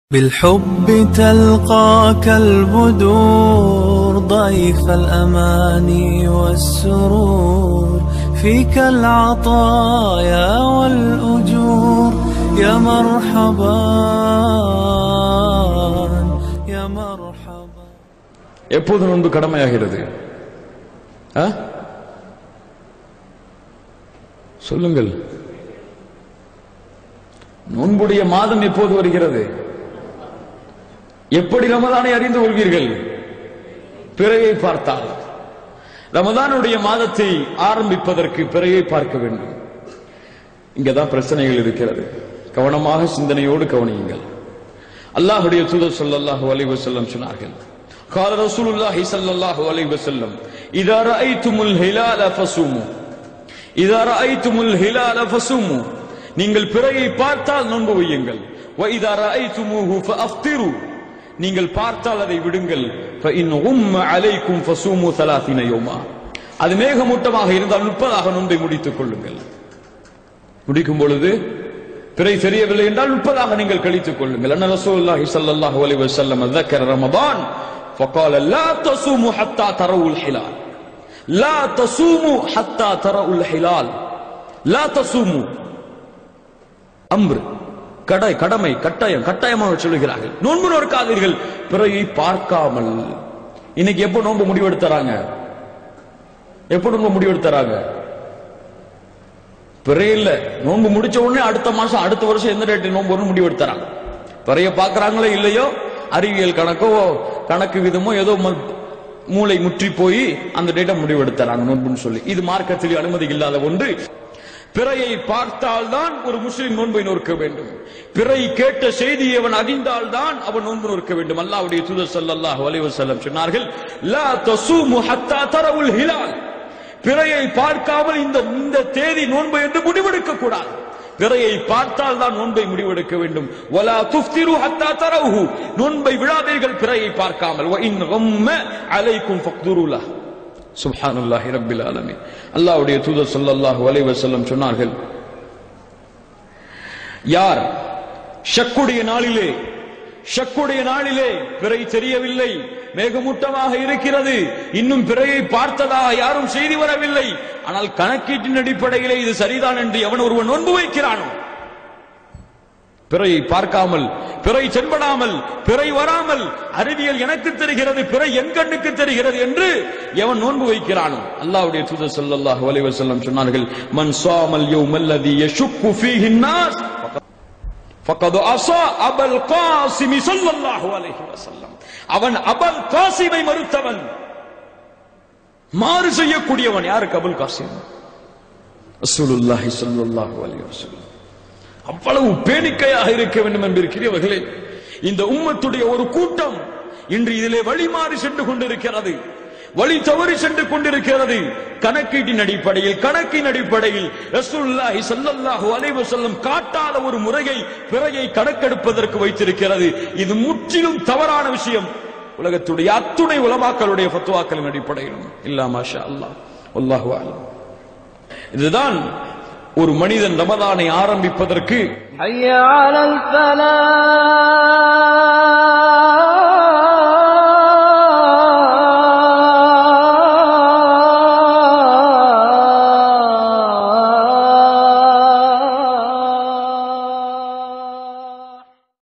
بالحب تلقاك البدور ضيف الأماني والسرور فيك العطايا والأجور يا مرحبا يا مرحبا எப்போது நோன்பு கடமையாகிறது ஆ? சொல்லுங்கள் நோன்புடைய மாதம் எப்போது வருகிறது எப்படி ரமதானை அறிந்து கொள்வீர்கள் பிறையை பார்த்தால் ரமதானுடைய மாதத்தை ஆரம்பிப்பதற்கு பிறையை பார்க்க வேண்டும் இங்கதான் பிரச்சனைகள் இருக்கிறது கவனமாக சிந்தனையோடு கவனியுங்கள் அல்லாஹுடைய தூதர் ஸல்லல்லாஹு அலைஹி வஸல்லம் சொன்னார்கள் قال رسول الله صلى الله عليه وسلم اذا رايتم الهلال فصوموا اذا رايتم الهلال فصوموا நீங்கள் பிறையை பார்த்தால் நோன்பு வையுங்கள் واذا رايتموه فافطروا நீங்கள் பார்த்தால் அதை விடுங்கள் فان غم عليكم فصوموا 30 يوما அது மேகமூட்டமாக இருந்தால் முப்பதாக நோன்பை முடித்துக் கொள்ளுங்கள் முடிக்கும் பொழுது பிறை தெரியவில்லை என்றால் முப்பதாக நீங்கள் கழித்துக் கொள்ளுங்கள் அண்ணா ரசூலுல்லாஹி ஸல்லல்லாஹு அலைஹி வஸல்லம் ذكر رمضان فقال لا تصوموا حتى تروا الهلال لا تصوموا حتى تروا الهلال لا تصوموا அம்ரு கடை கடமை கட்டாயம் கட்டாயமாக சொல்லுகிறார்கள் நோன்பு நோக்காதீர்கள் பிறையை பார்க்காமல் இன்னைக்கு எப்போ நோன்பு முடிவெடுத்தறாங்க எப்போ நோன்பு முடிவெடுத்தறாங்க பிறையில நோன்பு முடிச்ச உடனே அடுத்த மாசம் அடுத்த வருஷம் எந்த டேட் நோன்பு வரும்னு முடிவெடுத்தறாங்க பிறைய பாக்குறாங்களோ இல்லையோ அறிவியல் கணக்கோ கணக்கு விதமோ ஏதோ ம- மூளை முற்றி போய் அந்த டேட்டை முடிவெடுத்தறாங்க நோன்புன்னு சொல்லி இது மார்க்கத்தில் அனுமதி இல்லாத ஒன்று பிறையை பார்த்தால்தான் ஒரு முஸ்லிம் நோன்பை நோக்க வேண்டும் பிறை கேட்ட செய்தியை அவன் அறிந்தால்தான் அவன் நோன்பு நோக்க வேண்டும் அல்லாஹ்வுடைய தூதர் ஸல்லல்லாஹு அலைஹி வஸல்லம் சொன்னார்கள் லா தஸூமு ஹத்தா தரவுல் ஹிலால் பிறையை பார்க்காமல் இந்த இந்த தேதி நோன்பு என்று முடிவெடுக்க கூடாது பிறையை பார்த்தால் தான் நோன்பை முடிவெடுக்க வேண்டும் வலா துஃப்திரு ஹத்தா தரவுஹு நோன்பை விழாதீர்கள் பிறையை பார்க்காமல் வ இன் கம்ம அலைக்கும் ஃபக்துருலா சுப்ஹானல்லாஹி ரப்பில் ஆலமீன் அல்லாஹ்வுடைய தூதர் ஸல்லல்லாஹு அலைஹி வஸல்லம் சொன்னார்கள் யார் ஷக்குடைய நாளிலே ஷக்குடைய நாளிலே பிறை தெரியவில்லை மேகமூட்டமாக இருக்கிறது இன்னும் பிறையை பார்த்ததாக யாரும் செய்தி வரவில்லை ஆனால் கணக்கீட்டின் அடிப்படையிலே இது சரிதான் என்று எவன் ஒருவன் நோன்பு வைக்கிறானோ பிறையை பார்க்காமல் பிறை தென்படாமல் பிறை வராமல் அறிவியல் எனக்கு தெரிகிறது பிறை என் கண்ணுக்கு தெரிகிறது என்று எவன் நோன்பு வைக்கிறானோ அல்லாஹ்வுடைய தூதர் ஸல்லல்லாஹு அலைஹி வஸல்லம் சொன்னார்கள் மன் ஸாமல் யௌமல்லதி யஷுக்கு ஃபீஹி الناس ஃபக்கது அஸா அபல் காசிம் ஸல்லல்லாஹு அலைஹி வஸல்லம் அவன் அபல் காசிமை மறுத்தவன் மாறு செய்யக்கூடியவன் யாருக்கு அபுல் காசிம் ரசூலுல்லாஹி ஸல்லல்லாஹு அலைஹி வஸல்லம் அவ்வளவு பேணிக்கையாக இருக்க வேண்டும் என்பிருக்கிறவர்களே இந்த உம்மத்துடைய ஒரு கூட்டம் இன்று இதிலே வழிமாறி சென்று கொண்டிருக்கிறது வழி தவறி சென்று கொண்டிருக்கிறது கணக்கீட்டின் அடிப்படையில் கணக்கின் அடிப்படையில் ரசூலுல்லாஹி ஸல்லல்லாஹு அலைஹி வஸல்லம் காட்டாத ஒரு முறையை பிறையை கணக்கெடுப்பதற்கு வைத்திருக்கிறது இது முற்றிலும் தவறான விஷயம் உலகத்துடைய அத்துணை உலமாக்களுடைய ஃபத்வாக்களின் அடிப்படையிலும் இல்லா மாஷா அல்லாஹ் வல்லாஹு அலம் இதுதான் ஒரு மனிதன் ரமதானை ஆரம்பிப்பதற்கு حي على الفلاح